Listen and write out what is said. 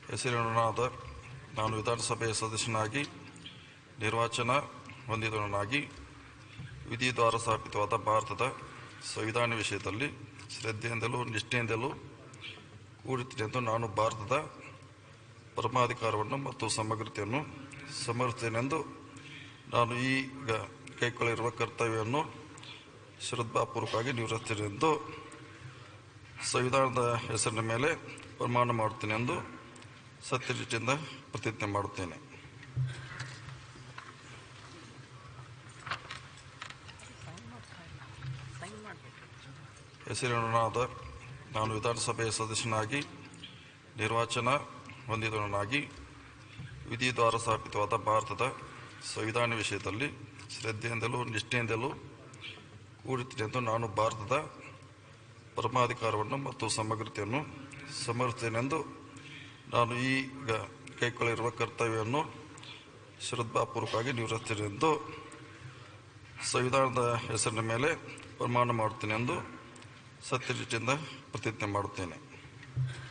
ಹೆಸರಿನಾದ ನಾನು ವಿಧಾನಸಭೆಯ ಸದಸ್ಯನಾಗಿ ನಿರ್ವಾಚನ ಹೊಂದಿದವನಾಗಿ ವಿಧಿ ದ್ವಾರ ಸ್ಥಾಪಿತವಾದ ಭಾರತದ ಸಂವಿಧಾನ ವಿಷಯದಲ್ಲಿ ಶ್ರದ್ಧೆಯಿಂದಲೂ ನಿಷ್ಠೆಯಿಂದಲೂ ಕೂಡುತ್ತೇನೆಂದು ನಾನು ಭಾರತದ ಪರಮಾಧಿಕಾರವನ್ನು ಮತ್ತು ಸಮಗ್ರತೆಯನ್ನು ಸಮರ್ಥಿಸುತ್ತೇನೆಂದು ನಾನು ಈಗ ಕೈಗೊಳ್ಳಿರುವ ಕರ್ತವ್ಯವನ್ನು ಶ್ರದ್ಧಾಪೂರ್ವಕವಾಗಿ ನಿರ್ವಹಿಸುತ್ತೇನೆಂದು ಸಂವಿಧಾನದ ಹೆಸರಿನ ಮೇಲೆ ಪ್ರಮಾಣ ಮಾಡುತ್ತೇನೆ ಎಂದು ಸತ್ಯನಿಷ್ಠೆಯಿಂದ ಪ್ರತಿಜ್ಞೆ ಮಾಡುತ್ತೇನೆ ಹೆಸರಿನಾದ ನಾನು ವಿಧಾನಸಭೆಯ ಸದಸ್ಯನಾಗಿ ನಿರ್ವಾಚನ ಹೊಂದಿದವನಾಗಿ ವಿಧಿ ದ್ವಾರ ಸ್ಥಾಪಿತವಾದ ಭಾರತದ ಸಂವಿಧಾನ ವಿಷಯದಲ್ಲಿ ಶ್ರದ್ಧೆಯಿಂದಲೂ ನಿಷ್ಠೆಯಿಂದಲೂ ಕೂಡುತ್ತೇನೆಂದು ನಾನು ಭಾರತದ ಪರಮಾಧಿಕಾರವನ್ನು ಮತ್ತು ಸಮಗ್ರತೆಯನ್ನು ಸಮರ್ಥಿಸುತ್ತೇನೆಂದು ನಾನು ಈಗ ಕೈಗೊಳ್ಳಿರುವ ಕರ್ತವ್ಯವನ್ನು ಶ್ರದ್ಧಾಪೂರ್ವಕವಾಗಿ ನಿರ್ವಹಿಸುತ್ತೇನೆಂದು ಸಂವಿಧಾನದ ಹೆಸರಿನ ಮೇಲೆ ಪ್ರಮಾಣ ಮಾಡುತ್ತೇನೆ ಎಂದು ಸತ್ಯನಿಷ್ಠೆಯಿಂದ ಪ್ರತಿಜ್ಞೆ ಮಾಡುತ್ತೇನೆ